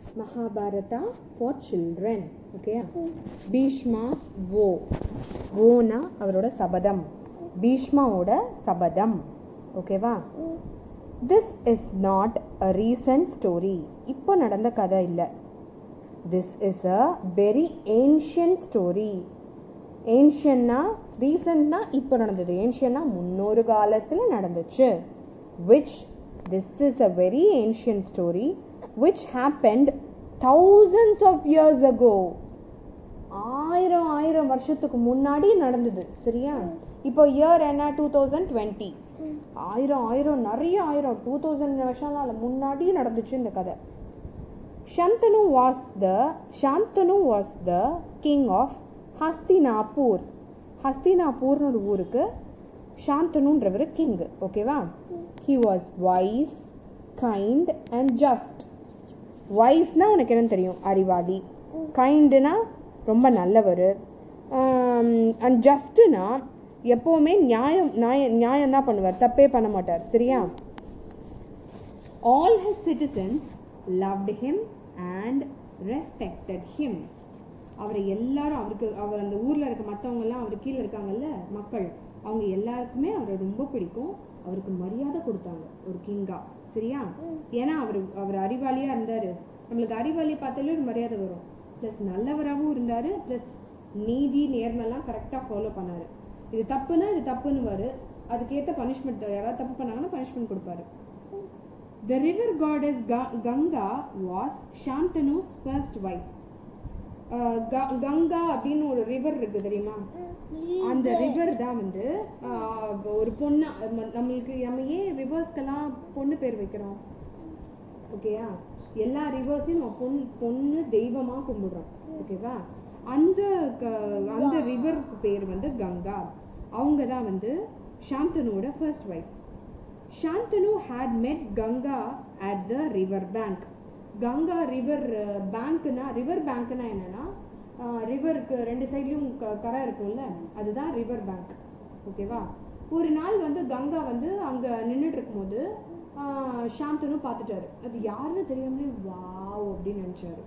Mahabharata for children okay Bhishma's வோ வோனா அவரோட சபதம் பீஷ்மாவோட சபதம் ஓகேவா this is not a recent story இப்போ நடந்த கதை இல்லை this is a very ancient story ஏன்ஷியன்னா ரீசன்ட்னா இப்போ நடந்தது ஏன்ஷியன்னா முன்னொரு காலத்தில் நடந்துச்சு which this is a very ancient story which happened thousands of years ago ஆயிரம் ஆயிரம் வருஷத்துக்கு முன்னாடி நடந்தது சரியா இப்போ இயர் என்ன டூ தௌசண்ட் டுவெண்ட்டி ஆயிரம் ஆயிரம் நிறைய ஆயிரம் டூ தௌசண்ட் வருஷம்லாம் இல்லை முன்னாடி நடந்துச்சு இந்த கதை Shantanu was the Shantanu was the king of Hastinapur ஹஸ்தினாபூர்னு ஒரு ஊருக்கு சாந்தனுன்றவர் கிங் ஓகேவா he was wise kind and just வைஸ்னா உனக்கு என்னன்னு தெரியும் அறிவாளி கைண்டுனா ரொம்ப நல்லவர் அண்ட் ஜஸ்ட்னா எப்போவுமே நியாயம் நியாயம் நியாயம் தான் பண்ணுவார் தப்பே பண்ண மாட்டார் சரியா all his citizens loved him and respected him அவரை எல்லாரும் அவருக்கு அவர் அந்த ஊர்ல இருக்க மற்றவங்க எல்லாம் அவர் கீழே இருக்காங்கல்ல மக்கள் அவங்க எல்லாருக்குமே அவரை ரொம்ப பிடிக்கும் அவருக்கு மரியாதை கொடுத்தாங்க ஒரு கிங்கா சரியா ஏன்னா அவர் அவர் அறிவாளியா இருந்தாரு நம்மளுக்கு அறிவாளி பார்த்தாலே ஒரு மரியாதை வரும் ப்ளஸ் நல்லவராகவும் இருந்தாரு ப்ளஸ் நீதி நேர்மைலாம் கரெக்டாக ஃபாலோ பண்ணாரு இது தப்புனா இது தப்புன்னு அதுக்கேற்ற பனிஷ்மெண்ட் யாராவது தப்பு பண்ணாங்கன்னா பனிஷ்மெண்ட் கொடுப்பாரு The river goddess Ga- Ganga was Shantanu's first wife. Uh, Ga- Ganga அப்படின்னு ஒரு ரிவர் இருக்கு தெரியுமா அந்த ரிவர் தான் வந்து ஆஹ், ஒரு பொண்ணு நம்ம- நம்மளுக்கு நம்ம ஏன் ரிவர்ஸ்க்கெல்லாம் பொண்ணு பேர் வைக்கிறோம் ஓகேயா எல்லா ரிவர்ஸையும் நம்ம பொண்ணு பொண்ணு தெய்வமா கும்பிடுறோம் ஓகேவா அந்த க- அந்த ரிவருக்கு பேர் வந்து கங்கா அவங்க தான் வந்து சாந்தனுவோட first wife Shantanu had met Ganga at the river bank. Ganga river பேங்க்னா ரிவர் பேங்க்னா என்னன்னா ரிவருக்கு ரெண்டு சைட்லயும் கரை இருக்கும்ல அதுதான் ரிவர் பேங்க் ஓகேவா ஒரு நாள் வந்து கங்கா வந்து அங்க நின்றுட்டு இருக்கும்போது ஆஹ், சாந்தனு பார்த்துட்டாரு அது யாருன்னு தெரியாமலே வாவ் அப்படின்னு நினைச்சாரு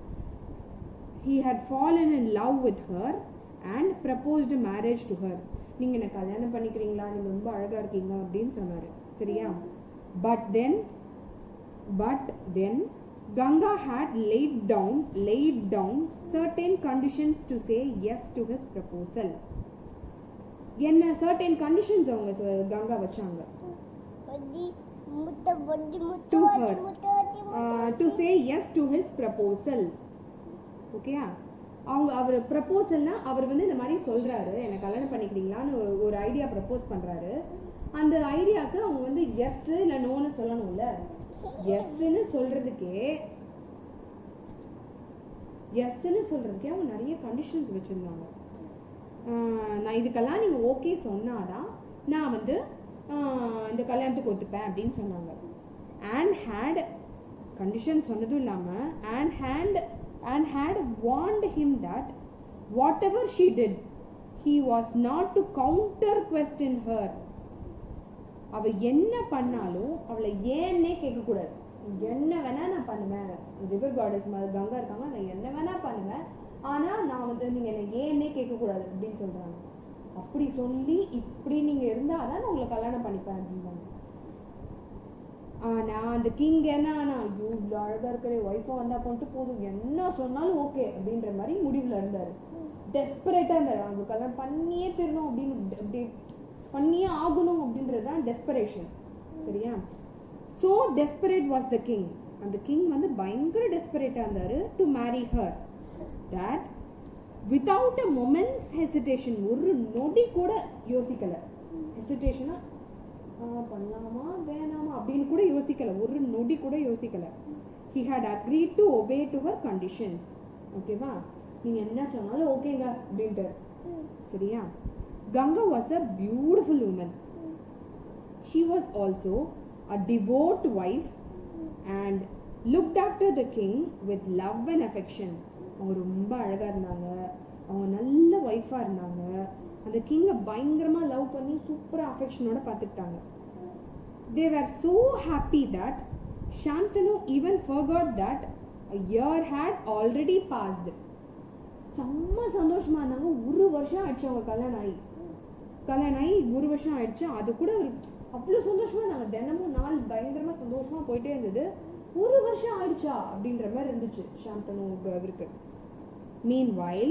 he had fallen in love with her and proposed marriage to her நீங்க என்ன கல்யாணம் பண்ணிக்கிறீங்களா நீங்க ரொம்ப அழகா இருக்கீங்க அப்படின்னு சொன்னாரு சரியா but then but then Ganga had laid down laid down certain conditions to say yes to his proposal என்ன certain conditions அவங்க சொ- கங்கா வச்சாங்க Body, mutta, body, mutta, To body, her. mutta, body, mutta. To say yes to his proposal ஓகேயா அவங்க அவர் ப்ரப்போசல்னா அவர் வந்து இந்த மாதிரி சொல்றாரு என்னை கல்யாணம் பண்ணிக்கிறீங்களான்னு ஒரு- ஒரு ஐடியா ப்ரப்போஸ் பண்றாரு அந்த ஐடியாக்கு அவங்க வந்து எஸ் இல்ல நோன்னு சொல்லணும்ல எஸ்ன்னு சொல்றதுக்கே எஸ்ன்னு சொல்றதுக்கே அவங்க நிறைய கண்டிஷன்ஸ் வச்சிருந்தாங்க ஆஹ் நான் இதுக்கெல்லாம் நீங்க ஓகே சொன்னாதான் நான் வந்து ஆஹ் இந்த கல்யாணத்துக்கு ஒத்துப்பேன் அப்படின்னு சொன்னாங்க அண்ட் ஹேட் கண்டிஷன் சொன்னதும் இல்லாம and hand and had warned him that whatever she did he was not to counter question her அவ என்ன பண்ணாலும் அவளை ஏன்னே கேட்கக்கூடாது என்ன வேணா நான் பண்ணுவேன் ரிவர் காடஸ் மாதிரி கங்கா இருக்காங்க நான் என்ன வேணா பண்ணுவேன் ஆனா நான் வந்து நீங்க என்ன ஏன்னே கேட்கக்கூடாது அப்படின்னு சொல்றாங்க அப்படி சொல்லி இப்படி நீங்க இருந்தாதான் நான் உங்களை கல்யாணம் பண்ணிப்பேன் அப்படின்றாங்க ஆனா அந்த கிங் என்ன ஆனா ஐயோ இவ்வளோ அழகா இருக்கிற ஒய்ஃபா வந்தா பண்ணிட்டு போதும் என்ன சொன்னாலும் ஓகே அப்படின்ற மாதிரி முடிவுல இருந்தாரு டெஸ்பரேட்டா இருந்தாரு அவங்க கல்யாணம் பண்ணியே தரணும் அப்படின்னு அப்படி பண்ணியே ஆகணும் அப்படின்றது தான் டெஸ்பரேஷன் சரியா so desperate was the king அந்த கிங் வந்து பயங்கர டெஸ்பரேட்டா இருந்தாரு to marry her that without a moment's hesitation ஒரு நொடி கூட யோசிக்கல ஹெசிடேஷனா பண்ணலாமா வேணாமா அப்படின்னு கூட யோசிக்கல ஒரு நொடி கூட யோசிக்கல he had agreed to obey to her conditions ஓகேவா நீங்க என்ன சொன்னாலும் ஓகேங்க அப்படின்ட்டு சரியா Ganga was a beautiful woman she was also a devout wife and looked after the king with love and affection அவங்க ரொம்ப அழகா இருந்தாங்க அவங்க நல்ல ஒய்ஃபா இருந்தாங்க அந்த கிங்கை பயங்கரமா லவ் பண்ணி சூப்பரா அஃபெக்ஷனோட பார்த்துக்கிட்டாங்க தே were so happy that Shantanu even forgot that a year had already passed செம்ம சந்தோஷமா இருந்தாங்க ஒரு வருஷம் ஆயிடுச்சு அவங்க கல்யாணம் ஆகி கல்யாணம் ஆகி ஒரு வருஷம் ஆயிடுச்சு அது கூட ஒரு அவ்வளோ சந்தோஷமா இருந்தாங்க தினமும் நாள் பயங்கரமா சந்தோஷமா போயிட்டே இருந்தது ஒரு வருஷம் ஆயிடுச்சா அப்படின்ற மாதிரி இருந்துச்சு சாந்தனு அவருக்கு meanwhile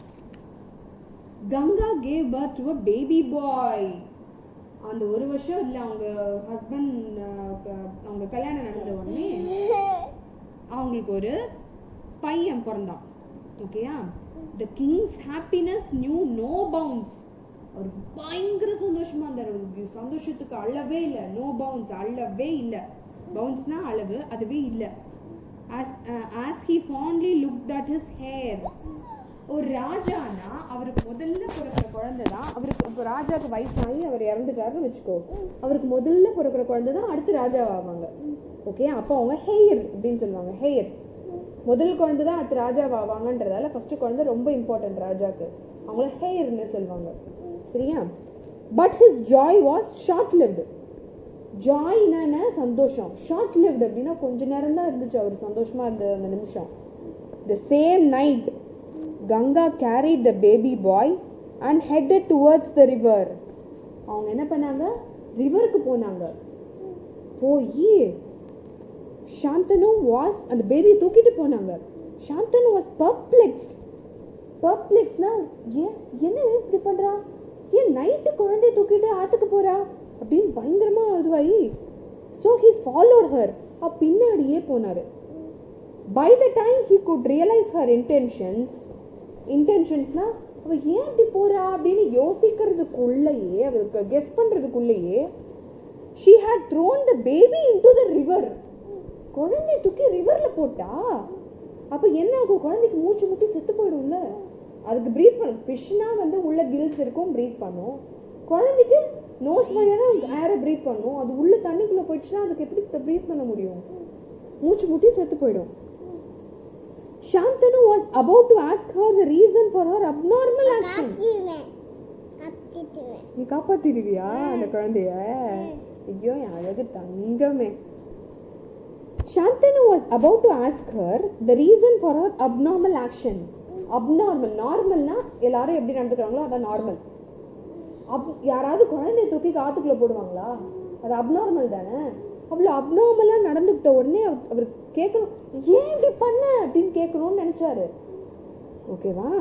Ganga gave birth to a baby boy அந்த ஒரு வருஷம் இல்ல அவங்க ஹஸ்பண்ட் அவங்க கல்யாணம் நடந்த உடனே அவங்களுக்கு ஒரு பையன் பிறந்தான் ஓகேயா the king's happiness knew no bounds அவர் பயங்கர சந்தோஷமா இருந்தார் அவருக்கு சந்தோஷத்துக்கு அளவே இல்லை நோ பவுன்ஸ் அளவே இல்லை பவுன்ஸ்னா அளவு அதுவே இல்லை as uh, as he fondly looked at his hair ஒரு ராஜானா அவருக்கு முதல்ல பிறக்கிற குழந்தை தான் அவருக்கு இப்போ ராஜாவுக்கு வயசாகி அவர் இறந்துட்டாருன்னு வச்சுக்கோ அவருக்கு முதல்ல பிறக்கிற குழந்தை தான் அடுத்து ராஜா ஆவாங்க ஓகே அப்போ அவங்க ஹெயர் அப்படின்னு சொல்லுவாங்க ஹெயர் முதல் குழந்தை தான் அடுத்து ராஜா ஆவாங்கன்றதால ஃபர்ஸ்ட் குழந்தை ரொம்ப இம்பார்ட்டன்ட் ராஜாக்கு அவங்கள ஹெயர்னு சொல்லுவாங்க சரியா but his joy was short lived ஜாய்னா என்ன சந்தோஷம் ஷார்ட் லிவ்டு அப்படின்னா கொஞ்ச நேரம் தான் இருந்துச்சு அவர் சந்தோஷமா இருந்த அந்த நிமிஷம் the same night Ganga carried the baby boy and headed towards the river அவங்க என்ன பண்ணாங்க ரிவருக்கு போனாங்க போய் சாந்தனு வாஸ் அந்த பேபியை தூக்கிட்டு போனாங்க சாந்தனு வாஸ் பர்ப்ளெக்ஸ்ட் பர்ப்ளெக்ஸ்னா ஏன் என்ன இப்படி பண்றா ஏன் நைட்டு குழந்தைய தூக்கிட்டு ஆத்துக்கு போறா அப்படின்னு பயங்கரமா இதுவாகி so he followed her uh பின்னாடியே போனாரு by the time he could realise her intentions இன்டென்ஷன்ஸ்னா அவ ஏன் இப்படி போறா அப்படின்னு யோசிக்கிறதுக்குள்ளேயே அவருக்கு கெஸ் பண்றதுக்குள்ளேயே she had thrown the baby into the river குழந்தைய தூக்கி ரிவர்ல போட்டா அப்ப என்ன ஆகும் குழந்தைக்கு மூச்சு முட்டி செத்து போயிடும்ல அதுக்கு ப்ரீத் பண்ணும் ஃபிஷ்னா வந்து உள்ள கில்ஸ் இருக்கும் ப்ரீத் பண்ணும் குழந்தைக்கு நோஸ் வழியா தான் ஏரை ப்ரீத் பண்ணும் அது உள்ள தண்ணிக்குள்ள போயிடுச்சுன்னா அதுக்கு எப்படி ப்ரீத் பண்ண முடியும் மூச்சு முட்டி செத்து போயிடும் Shantanu was about to ask her the reason for her abnormal action. காத்திடுவேன் காத்திடுவேன் நீ காப்பாத்திடுவியா அந்த குழந்தைய ஐயோ என் அழகு தங்கமே Shantanu was about to ask her the reason for her abnormal action. Abnormal, நார்மல்னா எல்லாரும் எப்படி நடந்துக்கிறாங்களோ அதான் நார்மல் அப் யாராவது குழந்தைய தூக்கி காத்துக்குள்ள போடுவாங்களா அது அப்நார்மல் தானே அவ்வளோ அப்நார்மலா நடந்துக்கிட்ட உடனே அவர் அவர் கேட்கணும் ஏன் இப்படி பண்ண அப்படின்னு கேட்கணும்னு நினைச்சாரு ஓகேவா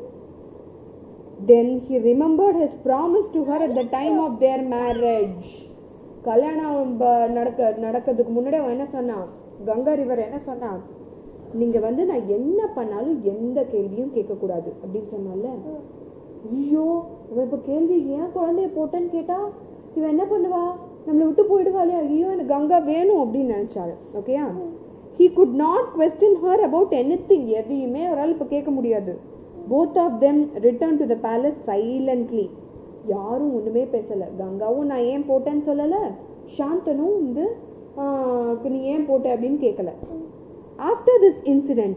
then he remembered his promise to her at the time of their marriage கல்யாணம் ப- நடக்க நடக்கிறதுக்கு முன்னாடி அவன் என்ன சொன்னான் கங்கா ரிவர் என்ன சொன்னான் நீங்க வந்து நான் என்ன பண்ணாலும் எந்த கேள்வியும் கேட்கக்கூடாது அப்படின்னு சொன்னால ஐயோ இவன் இப்ப கேள்வி ஏன் குழந்தைய போட்டேன்னு கேட்டா இவன் என்ன பண்ணுவா நம்மளை விட்டு போயிடுவாளே ஐயோ எனக்கு கங்கா வேணும் அப்படின்னு நினைச்சாரு ஓகேயா he could not question her about anything எதையுமே அவரால் இப்போ கேட்க முடியாது both of them return to the palace silently யாரும் ஒண்ணுமே பேசல கங்காவும் நான் ஏன் போட்டேன்னு சொல்லல சாந்தனும் வந்து ஆஹ், நீ ஏன் போட்ட அப்படின்னு கேட்கல after this incident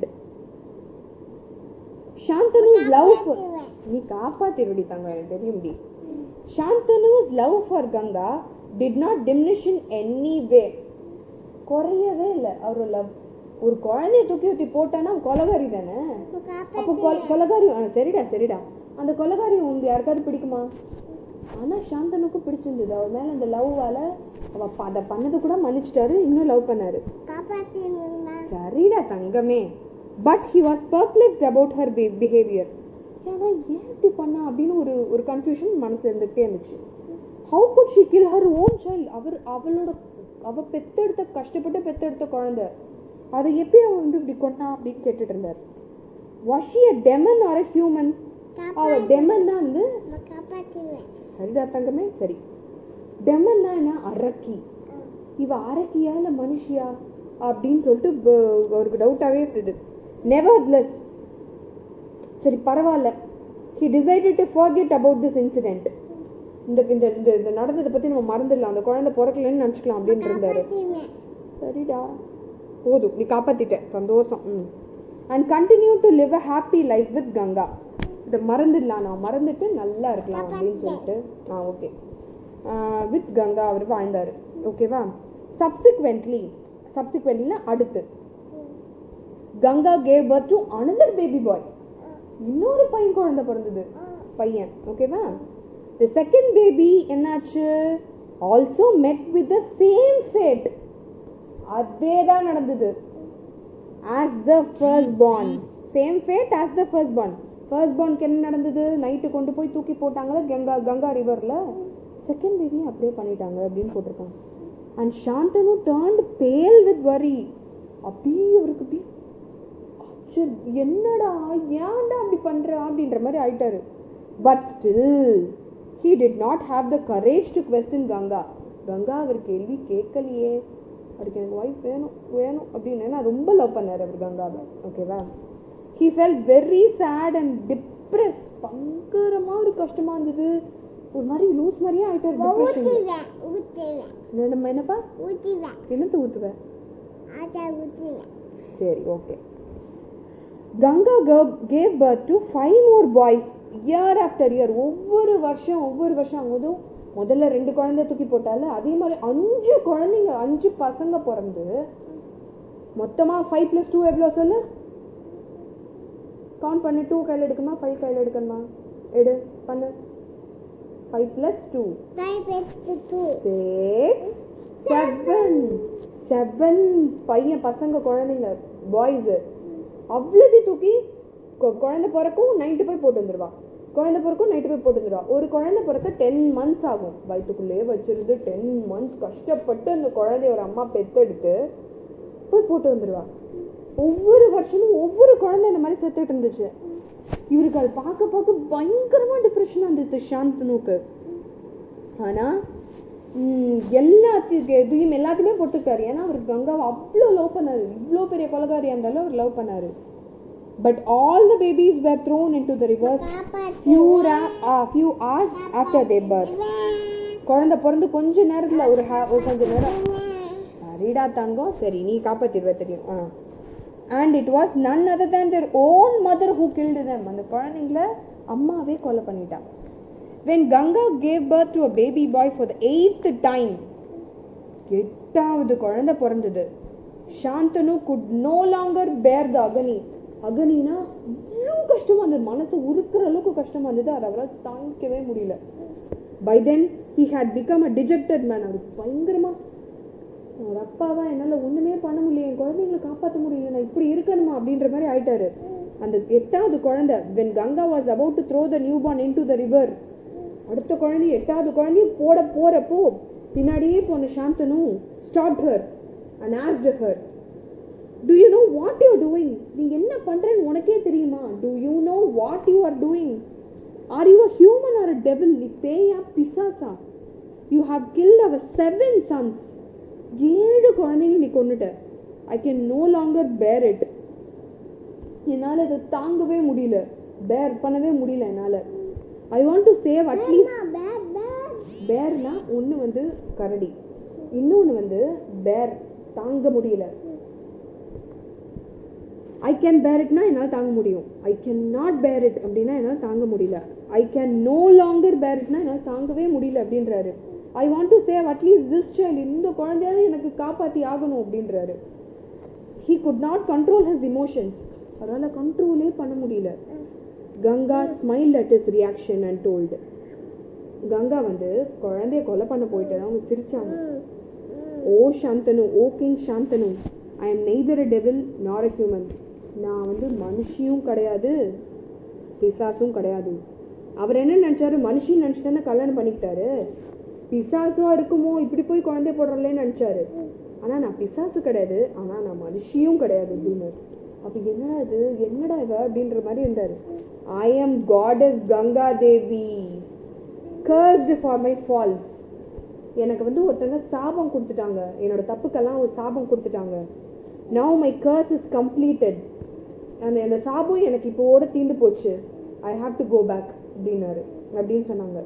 Shantanu's love காத்திடுவேன் நீ காப்பாத்திருடி தங்க எனக்கு தெரியும் டி Shantanu's love for Ganga did not diminish in any way குறையவே இல்லை அவரோட லவ் ஒரு குழந்தைய தூக்கி ஊத்தி போட்டானா அவன் கொலகாரி தானே அப்போ கொல கொலகாரி ஆ, சரிடா சரிடா அந்த கொலகாரி உங்களுக்கு யாருக்காவது பிடிக்குமா ஆனா சாந்தனுக்கும் பிடிச்சிருந்தது அவள் மேல அந்த லவ்வால அவ ப- அதை பண்ணது கூட மன்னிச்சிட்டாரு இன்னும் லவ் பண்ணாரு காப்பாத்திடுவேன் சரிடா தங்கமே but he was perplexed about her behaviour ஏன்னா ஏன் இப்படி பண்ணா அப்படின்னு ஒரு ஒரு கன்ஃபியூஷன் மனசுல இருந்துகிட்டே இருந்துச்சு how could she kill her own child அவர் அவளோட அவ பெத்தெடுத்த கஷ்டப்பட்டு பெத்தெடுத்த குழந்தை அதை எப்படி அவ வந்து இப்படி கொண்டா அப்படின்னு கேட்டுட்டு இருந்தார் was she a demon or a human அவ டெமன்னா வந்து காப்பாத்திடுவேன் சரிடா தங்கமே சரி டெமன்னா என்ன அரக்கி இவ அரக்கியா இல்ல மனுஷியா அப்படின்னு சொல்லிட்டு ப- அவருக்கு டவுட்டாவே இருந்தது நெவர்லெஸ் சரி பரவாயில்ல he decided to forget about this incident இந்த இந்த இந்த இந்த நடந்ததை பத்தி நம்ம மறந்துடலாம் அந்த குழந்தை பிறக்கலன்னு நினச்சிக்கலாம் அப்படின்னு இருந்தாரு காப்பாத்திடுவேன் சரிடா போதும் நீ காப்பாத்திட்ட சந்தோஷம் ம் and continue to live a happy life with Ganga இதை மறந்துடலாம் நான் மறந்துட்டு நல்லா இருக்கலாம் அப்படின்னு சொல்லிட்டு ஆ ஓகே வித் கங்கா அவர் வாழ்ந்தார் ஓகேவா சப்சிக்வெண்ட்லி சப்சிக்வெண்ட்லினா அடுத்து Ganga gave birth to another baby boy இன்னொரு பையன் குழந்தை பிறந்தது பையன் ஓகேவா தி செகண்ட் பேபி என்னாச்சு also met with the same fate அதே தான் நடந்தது as the first born same fate as the first born first பார்னுக்கு என்ன நடந்தது நைட்டு கொண்டு போய் தூக்கி போட்டாங்களா கங்கா கங்கா ரிவரில் செகண்ட் பேபியும் அப்படியே பண்ணிட்டாங்க அப்படின்னு போட்டிருக்காங்க and Shantanu turned pale with worry அப்படியே அவருக்கு அப்படியே அச்சோ, என்னடா ஏன்டா அப்படி பண்ற அப்படின்ற மாதிரி ஆயிட்டாரு but still he did not have the courage to question Ganga Ganga அவர் கேள்வி கேட்கலையே அவருக்கு எனக்கு ஒய்ஃப் வேணும் வேணும் அப்படின்னு நான் ரொம்ப லவ் பண்ணார் அவர் கங்காவை ஓகேவா he fell very sad and depress பயங்கரமாக ஒரு கஷ்டமா இருந்தது ஒரு மாதிரி லூஸ் மாதிரியே ஆயிட்டாரு டிப்ரெஷன் ஊற்றுவேன் ஊற்றுவேன் நம்ம என்னப்பா ஊற்றுவேன் என்னத்தை ஊற்றுவேன் ஆச்சா ஊற்றுவேன் சரி okay Ganga gave birth to five more boys year after year ஒவ்வொரு வருஷம் ஒவ்வொரு வருஷம் ஆகும்போதும் முதல்ல ரெண்டு குழந்தை தூக்கி போட்டால அதே மாதிரி அஞ்சு குழந்தைங்க அஞ்சு பசங்க பிறந்து மொத்தமா ஃபைவ் ப்ளஸ் டூ எவ்வளோ சொல்லு கவுண்ட் பண்ணு டூ கையில் எடுக்கணுமா ஃபைவ் கையில் எடுக்கணுமா எடு பண்ணு five plus two five best two six seven seven பையன் பசங்க குழந்தைங்க பாய்ஸு அவ்வளோத்தையும் தூக்கி கொ- குழந்தை பிறக்கும் நைட்டு போய் போட்டு வந்துடுவா குழந்தை பிறக்கும் நைட்டு போய் போட்டு வந்துடுவா ஒரு குழந்தை பிறக்க டென் மந்த்ஸ் ஆகும் வயிற்றுக்குள்ளேயே வச்சிருந்து டென் மந்த்ஸ் கஷ்டப்பட்டு அந்த குழந்தைய ஒரு அம்மா பெத்தெடுத்து போய் போட்டு வந்துடுவா ஒவ்வொரு வருஷமும் ஒவ்வொரு குழந்தை இந்த மாதிரி செத்துட்டு இருந்துச்சு இவருக்கு அது பார்க்க பார்க்க பயங்கரமா டிப்ரெஷனாக இருந்தது சாந்தனுக்கு ஆனா ம், எல்லாத்துக்கு எதையும் எல்லாத்தையுமே பொறுத்துக்கிட்டாரு ஏன்னா அவர் கங்காவை அவ்வளோ லவ் பண்ணாரு இவ்வளோ பெரிய கொலகாரியா இருந்தாலும் அவர் லவ் பண்ணாரு but all the babies were thrown into the rivers few ra- uh, few hours after their birth குழந்தை பிறந்து கொஞ்ச நேரத்துல ஒரு ha- ஒரு கொஞ்ச நேரம் சரிடா தங்கம் சரி நீ காப்பாத்திடுவ தெரியும் ஆ and it was none other than their own mother who killed them அந்த குழந்தைங்கள அம்மாவே கொலை பண்ணிட்டான் when Ganga gave birth to a baby boy for the eighth time எட்டாவது குழந்தை பிறந்தது சாந்தனு குட் நோ லாங்கர் பேர் த அகனி அகனினா இவ்வளோ கஷ்டமா இருந்தது மனசு உருக்குற அளவுக்கு கஷ்டமா இருந்தது அதை அவரால் தாங்கிக்கவே முடியல by then he had become a dejected man அவருக்கு பயங்கரமா ஒரு அப்பாவா என்னால் ஒன்றுமே பண்ண முடியல என் குழந்தைங்களை காப்பாற்ற முடியல நான் இப்படி இருக்கணுமா அப்படின்ற மாதிரி ஆயிட்டாரு அந்த எட்டாவது குழந்தை when Ganga was about to throw the new born into the river அடுத்த குழந்தை எட்டாவது குழந்தையும் போட போறப்போ பின்னாடியே போன Shantanu stop her and asked her do you know what you doing நீ என்ன பண்றேன்னு உனக்கே தெரியுமா do you know what you are doing are you a human or a devil நீ பேயா பிசாசா you have killed our seven sons ஏழு குழந்தைங்க நீ கொண்டுட்ட I can no longer bear it என்னால் இதை தாங்கவே முடியல பேர் பண்ணவே முடியல என்னால் I want to save at least பேட் பேட் பேர்னா ஒன்று வந்து கரடி இன்னொன்று வந்து பேர் தாங்க முடியல ஐ கேன் பேர் இட்னா என்னால் தாங்க முடியும் I can not bear it அப்படின்னா என்னால் தாங்க முடியல ஐ கேன் நோ லாங்கர் பேர் இட்னா என்னால் தாங்கவே முடியல அப்படின்றாரு I want to save at least this child இந்த குழந்தையாவது எனக்கு காப்பாற்றி ஆகணும் அப்படின்றாரு he could not control his emotions அவரால் கண்ட்ரோலே பண்ண முடியல Ganga smile at his reaction and told Ganga வந்து குழந்தைய கொலை பண்ண போயிட்டு அவங்க சிரிச்சாங்க oh Shantanu oh king Shantanu I am neither a devil nor a human நான் வந்து மனுஷியும் கிடையாது பிசாசும் கிடையாது அவர் என்ன நினைச்சாரு மனுஷின்னு நினச்சி தானே கல்யாணம் பண்ணிக்கிட்டாரு பிசாசும் இருக்குமோ இப்படி போய் குழந்தைய போடுறலேன்னு நினச்சாரு ஆனால் நான் பிசாசு கிடையாது ஆனால் நான் மனுஷியும் கிடையாது அப்படின்னு அப்போ என்னடா இது என்னடா இவ அப்படின்ற மாதிரி இருந்தார் I am goddess Ganga Devi cursed for my faults எனக்கு வந்து ஒருத்தங்க சாபம் கொடுத்துட்டாங்க என்னோட தப்புக்கெல்லாம் ஒரு சாபம் கொடுத்துட்டாங்க now my curse is completed அந்த அந்த சாபம் எனக்கு இப்போவோட தீந்து போச்சு I have to go back அப்படின்னாரு அப்படின்னு சொன்னாங்க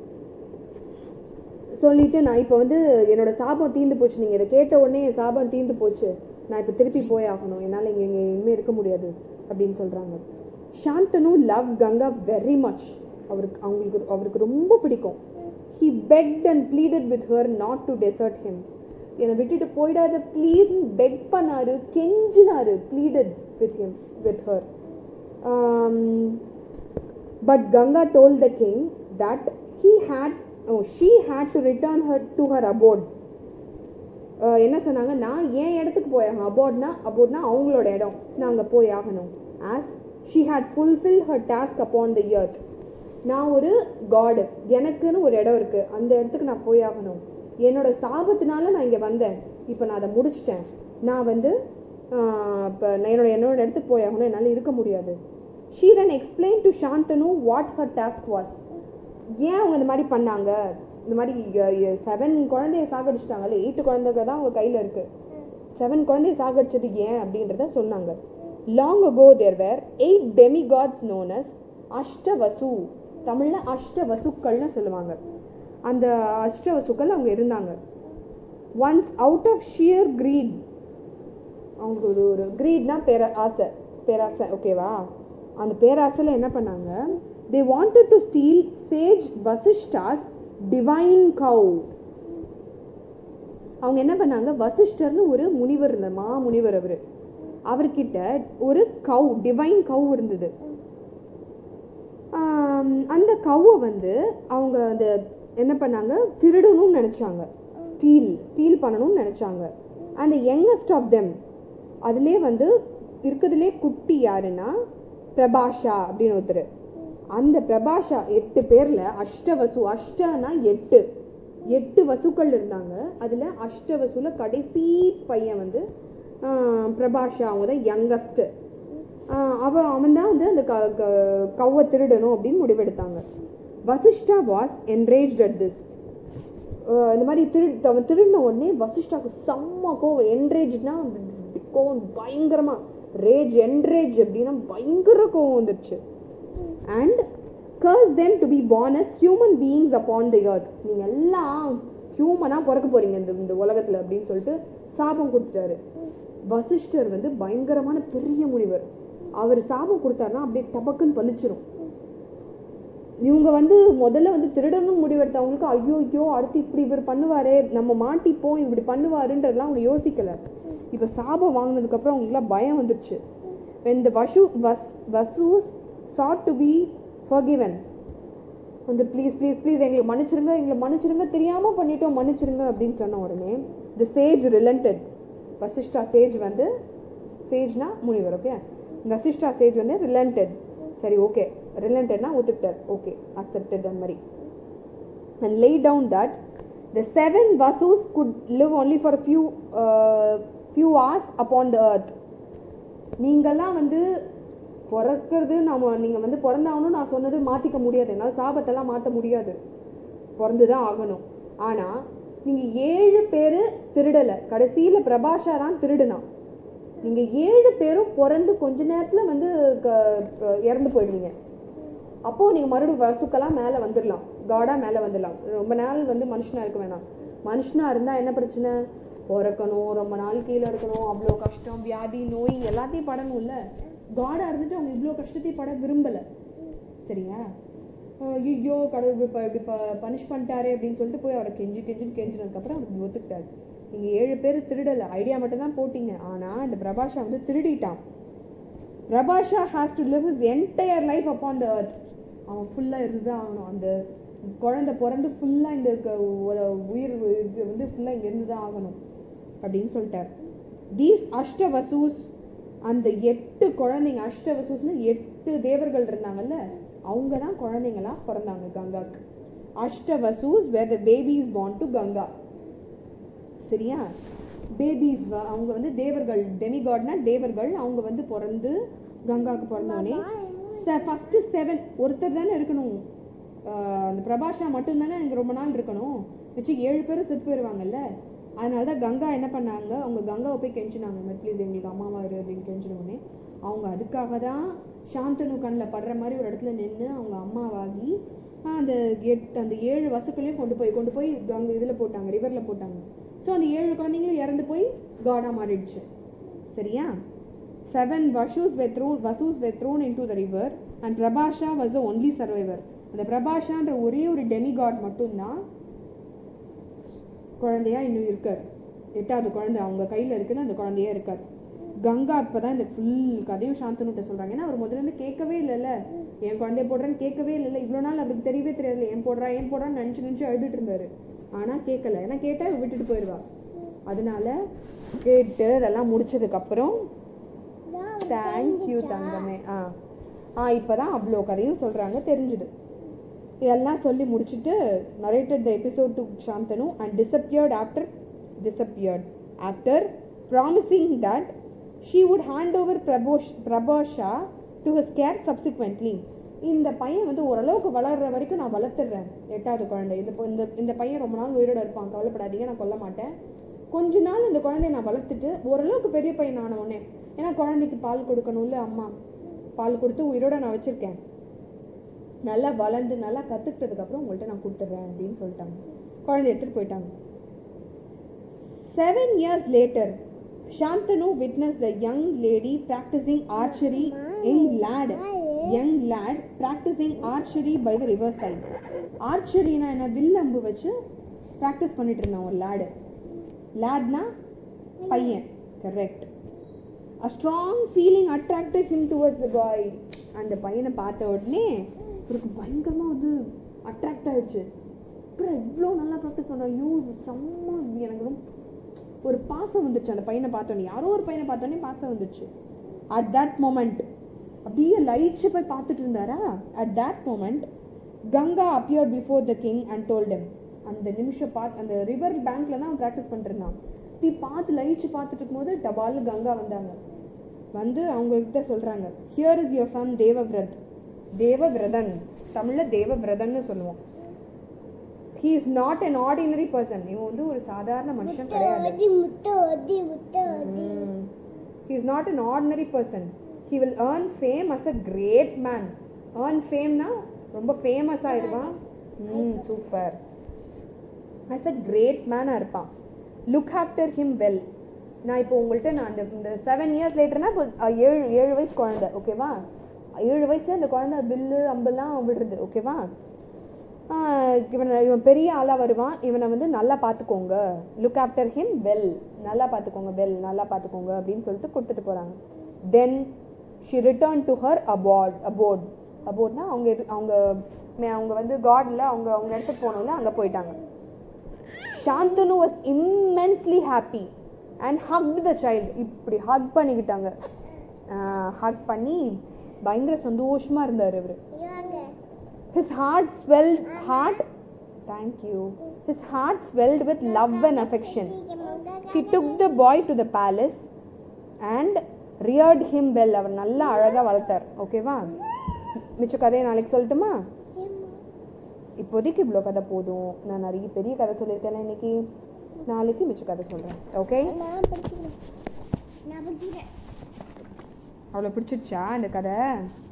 சொல்லிட்டு நான் இப்போ வந்து என்னோட சாபம் தீந்து போச்சு நீங்கள் இதை கேட்ட உடனே என் சாபம் தீந்து போச்சு நான் இப்போ திருப்பி போய் ஆகணும் என்னால் இங்கே இங்கே இனிமேல் இருக்க முடியாது அப்படின்னு சொல்கிறாங்க Shantanu love Ganga very much அவருக்கு அவங்களுக்கு அவருக்கு ரொம்ப பிடிக்கும் he begged and pleaded with her not to desert him என்னை விட்டுட்டு போயிடாத ப்ளீஸ் பெக் பண்ணாரு கெஞ்சினாரு pleaded with him with her um, but ganga told the king that he had oh, she had to return her to her abode அஹ் என்ன சொன்னாங்க நான் என் இடத்துக்கு போயாகணும் அபோர்ட்னா அபோர்ட்னா அவங்களோட இடம் நான் அங்கே போய் ஆகணும் as she had fulfil her task upon the earth நான் ஒரு காடு எனக்குன்னு ஒரு இடம் இருக்கு அந்த இடத்துக்கு நான் போய் ஆகணும் என்னோட சாபத்தினால நான் இங்கே வந்தேன் இப்போ நான் அதை முடிச்சிட்டேன் நான் வந்து இப்போ என்னோட என்னோட இடத்துக்கு போய் ஆகணும் என்னால் இருக்க முடியாது she then explained to Shantanu what her task was ஏன் அவங்க இந்த மாதிரி பண்ணாங்க இந்த மாதிரி செவன் குழந்தைய சாகடிச்சிட்டாங்கல்ல எயிட்டு குழந்தைங்க தான் அவங்க கையில் இருக்கு செவன் குழந்தைய சாகடிச்சது ஏன் அப்படின்றத சொன்னாங்க long ago there were eight demigods known as Ashtavasu தமிழ்ல அஷ்டவசுக்கள்னு சொல்லுவாங்க அந்த அஷ்டவசுக்கள் அவங்க இருந்தாங்க once out of sheer greed அவங்களுக்கு ஒரு ஒரு கிரீட்னா பேர ஆசை பேராசை ஓகேவா அந்த பேராசையில் என்ன பண்ணாங்க they wanted to steal sage Vasishtha's divine cow அவங்க என்ன பண்ணாங்க வசிஷ்டர்னு ஒரு முனிவர் இருந்தார் மா முனிவர் அவர் அவர்கிட்ட ஒரு கவ் டிவைன் கவ் இருந்தது ஆம், அந்த கவ்வை வந்து அவங்க அந்த என்ன பண்ணாங்க திருடணும்னு நினைச்சாங்க ஸ்டீல் ஸ்டீல் பண்ணணும்னு நினைச்சாங்க அந்த யங்கஸ்ட் ஆஃப் தெம் அதுலேயே வந்து இருக்கிறதுலே குட்டி யாருன்னா பிரபாஷா அப்படின்னு ஒருத்தர் அந்த பிரபாஷா எட்டு பேர்ல அஷ்டவசு அஷ்டனா எட்டு எட்டு வசுக்கள் இருந்தாங்க அதுல அஷ்டவசுல கடைசி பையன் வந்து ஆஹ், பிரபாஷா அவங்க தான் யங்கஸ்ட் அவ அவன் தான் வந்து அந்த க க- கவ்வை திருடணும் அப்படின்னு முடிவெடுத்தாங்க Vasishtha was enraged at this அஹ் இந்த மாதிரி திரு அவன் திருடின உடனே வசிஷ்டாக்கு செம்ம கோவம் என்ரேஜ்னா கோவம் பயங்கரமா ரேஜ் என்ரேஜ் அப்படின்னா பயங்கர கோவம் வந்துருச்சு and curse them to be born as human beings upon the earth நீங்க எல்லாம் ஹியூமனா பிறக்க போறீங்க இந்த இந்த உலகத்துல அப்படின்னு சொல்லிட்டு சாபம் கொடுத்துட்டாரு வசிஷ்டர் வந்து பயங்கரமான பெரிய முனிவர் அவர் சாபம் கொடுத்தாருன்னா அப்படியே டபக்குன்னு பளிச்சிரும் இவங்க வந்து முதல்ல வந்து திருடணும் முடிவெடுத்தவங்களுக்கு ஐயோ ஐயோ அடுத்து இப்படி இவர் பண்ணுவாரே நம்ம மாட்டிப்போம் இப்படி பண்ணுவாருன்றதெல்லாம் அவங்க யோசிக்கல இப்ப சாபம் வாங்கினதுக்கு அப்புறம் அவங்களுக்குலாம் பயம் வந்துருச்சு when the vasu was vasus sought to be forgiven வந்து ப்ளீஸ் ப்ளீஸ் ப்ளீஸ் எங்களுக்கு மன்னிச்சிருங்க எங்களை மன்னிச்சிருங்க தெரியாம பண்ணிட்டோம் மன்னிச்சிருங்க அப்படின்னு சொன்ன உடனே the sage relented Vasishtha sage வந்து சேஜ்னா முனிவர் ஓகே வசிஷ்டா சேஜ் வந்து ரிலண்டட் சரி ஓகே ரிலண்டட்னா ஒத்துக்கிட்டார் ஓகே அக்செப்டட் அந்த மாதிரி and laid down that the seven vasus could live only for a few uh, few hours upon the earth நீங்கெல்லாம் வந்து பிறக்கிறது நம்ம நீங்க வந்து பிறந்தாகணும் நான் சொன்னது மாத்திக்க முடியாது என்னால் சாபத்தெல்லாம் மாற்ற முடியாது பிறந்து தான் ஆகணும் ஆனா நீங்க ஏழு பேரு திருடல கடைசியில பிரபாஷா தான் திருடுனான் நீங்க ஏழு பேரும் பிறந்து கொஞ்ச நேரத்துல வந்து க- க- இறந்து போயிடுவீங்க அப்போ நீங்க மறுபடியும் வசுக்கெல்லாம் மேல வந்துடலாம் காடா மேல வந்துடலாம் ரொம்ப நாள் வந்து மனுஷனா இருக்க வேணாம் மனுஷனா இருந்தா என்ன பிரச்சனை பிறக்கணும் ரொம்ப நாள் கீழே இருக்கணும் அவ்வளோ கஷ்டம் வியாதி நோய் எல்லாத்தையும் படணும்ல காடா இருந்துட்டு அவங்க இவ்வளோ கஷ்டத்தையும் பட விரும்பல சரியா ஐயோ கடவுள் இப்படி ப- இப்படி பனிஷ் பண்ணிட்டாரே அப்படின்னு சொல்லிட்டு போய் அவரை கெஞ்சி கெஞ்சின்னு கெஞ்சினதுக்கப்புறம் அவர் ஒத்துக்கிட்டாரு நீங்க ஏழு பேர் திருடல ஐடியா மட்டும் தான் போட்டீங்க ஆனா இந்த பிரபாஷா வந்து திருடிட்டான் Prabhasa has to live his entire life upon the earth அவன் ஃபுல்லா இருந்துதான் ஆகணும் அந்த குழந்தை பிறந்து ஃபுல்லா இந்த க- ஒரு உயிர் இது வந்து ஃபுல்லா இங்க இருந்துதான் ஆகணும் அப்படின்னு சொல்லிட்டார் தீஸ் அஷ்டவசூஸ் அந்த எட்டு குழந்தைங்க அஷ்டவசூஸ்னு எட்டு தேவர்கள் இருந்தாங்கல்ல அவங்க தான் குழந்தைங்களா பிறந்தாங்க கங்காக்கு அஷ்டவசூஸ் were the babies born to Ganga சரியா பேபிஸ் அவங்க வந்து தேவர்கள் டெமிகாட்னா தேவர்கள் அவங்க வந்து பிறந்து கங்காக்கு பிறந்தோடனே ஃபர்ஸ்ட் செவன் ஒருத்தர் தானே இருக்கணும் ஆஹ் அந்த பிரபாஷா மட்டும் தானே இங்க ரொம்ப நாள் இருக்கணும் வச்சு ஏழு பேரும் செத்து போயிடுவாங்கல்ல அதனால தான் கங்கா என்ன பண்ணாங்க அவங்க கங்காவை போய் கெஞ்சினாங்க இந்த ப்ளீஸ் எங்களுக்கு அம்மாவா இரு அப்படின்னு கெஞ்சினோடனே அவங்க அதுக்காக தான் சாந்தனு கண்ணில் படுற மாதிரி ஒரு இடத்துல நின்று அவங்க அம்மாவாகி ஆஹ் அந்த எட்டு அந்த ஏழு வசுக்களையும் கொண்டு போய் கொண்டு போய் கங்கை இதில் போட்டாங்க ரிவரில் போட்டாங்க ஸோ அந்த ஏழு குழந்தைங்களும் இறந்து போய் காடா மாறிடுச்சு சரியா seven Vasus were thrown Vasus were thrown into the river and Prabhasa was the only survivor அந்த பிரபாஷான்ற ஒரே ஒரு டெமிகாட் மட்டும்தான் குழந்தையா இன்னும் இருக்கார் எட்டாவது குழந்தை அவங்க கையில இருக்குன்னு அந்த குழந்தையா இருக்கார் கங்கா இப்பதான் இந்த ஃபுல் கதையும் சாந்தனுட்ட சொல்றாங்க ஏன்னா அவர் முதல்ல இருந்து கேட்கவே இல்லைல்ல என் குழந்தைய போடுறேன்னு கேட்கவே இல்லைல்ல இவ்வளோ நாள் அவருக்கு தெரியவே தெரியாதுல்ல ஏன் போடுறா ஏன் போடுறான்னு நினைச்சு நினைச்சு அழுதுட்டு இருந்தாரு ஆனா கேட்கல ஏன்னா கேட்டா இவ விட்டுட்டு போயிடுவா அதனால கேட்டு அதெல்லாம் முடிச்சதுக்கு அப்புறம் தேங்க்யூ தங்கமே ஆ ஆ இப்பதான் அவ்வளோ கதையும் சொல்றாங்க தெரிஞ்சுது இதெல்லாம் சொல்லி முடிச்சுட்டு narrated the episode to Shantanu and disappeared after disappeared after promising that she would hand over பிரபோஷ் Prabhasa to his care subsequently இந்த பையன் வந்து ஓரளவுக்கு வளர்ற வரைக்கும் நான் வளர்த்துடுறேன் எட்டாவது குழந்தை இந்த பொ- இந்த இந்த பையன் ரொம்ப நாள் உயிரோட இருப்பான் கவலைப்படாதீங்க நான் கொல்ல மாட்டேன் கொஞ்ச நாள் இந்த குழந்தைய நான் வளர்த்துட்டு ஓரளவுக்கு பெரிய பையன் ஆன உடனே ஏன்னா குழந்தைக்கு பால் கொடுக்கணும்ல அம்மா பால் கொடுத்து உயிரோட நான் வச்சிருக்கேன் நல்லா வளர்ந்து நல்லா கத்துக்கிட்டதுக்கு அப்புறம் உங்கள்கிட்ட நான் கொடுத்துட்றேன் அப்படின்னு சொல்லிட்டாங்க குழந்தை எடுத்துட்டு போயிட்டாங்க seven years later Shantanu witnessed a young lady practicing archery, young lad, young lad practicing archery by the riverside. ஆர்ச்சரினா என்ன வில் அம்பு வச்சு ப்ராக்டிஸ் பண்ணிட்டு இருந்தான் ஒரு லேடு லேட்னா பையன் correct a strong feeling attracted him towards the boy அந்த பையனை பார்த்த உடனே இவருக்கு பயங்கரமா வந்து அட்ராக்ட் ஆயிடுச்சு அப்புறம் இவ்வளோ நல்லா ப்ராக்டிஸ் பண்ணுறான் ஐயோ இது செம்ம எனக்கு ரொம்ப ஒரு பாசம் வந்துச்சு அந்த பையனை பார்த்தோன்னே யாரோ ஒரு பையனை பார்த்தோன்னே பாசம் வந்துச்சு அட் தட் மொமெண்ட் அப்படியே லைட்ஸ் போய் பார்த்துட்டு இருந்தாரா at that moment Ganga appear before the king and told him அந்த நிமிஷம் பார்த்து அந்த ரிவர் பேங்க்ல தான் அவன் ப்ராக்டிஸ் பண்ணிருந்தான் இப்படி பார்த்து லைட்ஸ் பார்த்துட்டு இருக்கும்போது டபால்னு கங்கா வந்தாங்க வந்து அவங்க கிட்ட சொல்றாங்க here is your son Devavrat Devavratan தமிழ்ல தேவவிரதன்னு சொல்லுவோம் he is not an ordinary person இவன் வந்து ஒரு சாதாரண மனுஷன் கிடையாது முட்டை முட்டை ஒதி முட்டை ஒதி he is not an ordinary person he will earn fame as a great man earn fame னா ரொம்ப ஃபேமஸ் ஆயிடுவான் ம் super as a great man ஆ இருப்பான் லுக் ஆஃப்டர் him well நான் இப்போ உங்கள்கிட்ட நான் அந்த இந்த செவன் இயர்ஸ் லேட்டர்னா இப்போ அஹ், ஏழு ஏழு வயசு குழந்தை ஓகேவா ஏழு வயசுல இந்த குழந்தை பில்லு அம்பெல்லாம் விடுறது ஓகேவா ஆஹ் இவனை இவன் பெரிய ஆளாக வருவான் இவனை வந்து நல்லா பார்த்துக்கோங்க லுக் ஆஃப்டர் ஹிம் வெல் நல்லா பார்த்துக்கோங்க வெல் நல்லா பார்த்துக்கோங்க அப்படின்னு சொல்லிட்டு கொடுத்துட்டு போகிறாங்க then she return to her abode abode அபோர்ட்னா அவங்க இரு- அவங்க மே- அவங்க வந்து காட்ல அவங்க அவங்க இடத்துக்கு போகணும்ல அங்கே போயிட்டாங்க Shantanu was immensely happy and hug the child இப்படி ஹக் பண்ணிக்கிட்டாங்க ஹக் பண்ணி பயங்கர சந்தோஷமா இருந்தார் இவர் இவங்க His heart swelled heart thank you. His heart swelled with love and affection. He took the boy to the palace and reared him well. அவர் நல்லா அழகா வளர்த்தார் ஓகேவா மிச்ச கதையை நாளைக்கு சொல்லட்டுமா இப்போதைக்கு இவ்வளோ கதை போதும் நான் நிறைய பெரிய கதை சொல்லியிருக்கேன் இன்னைக்கு நாளைக்கு மிச்ச கதை சொல்கிறேன் ஓகே நான் படிச்சுக்கிறேன் நான் படிச்சுக்கிறேன் அவ்வளோ பிடிச்சிருச்சா இந்த கதை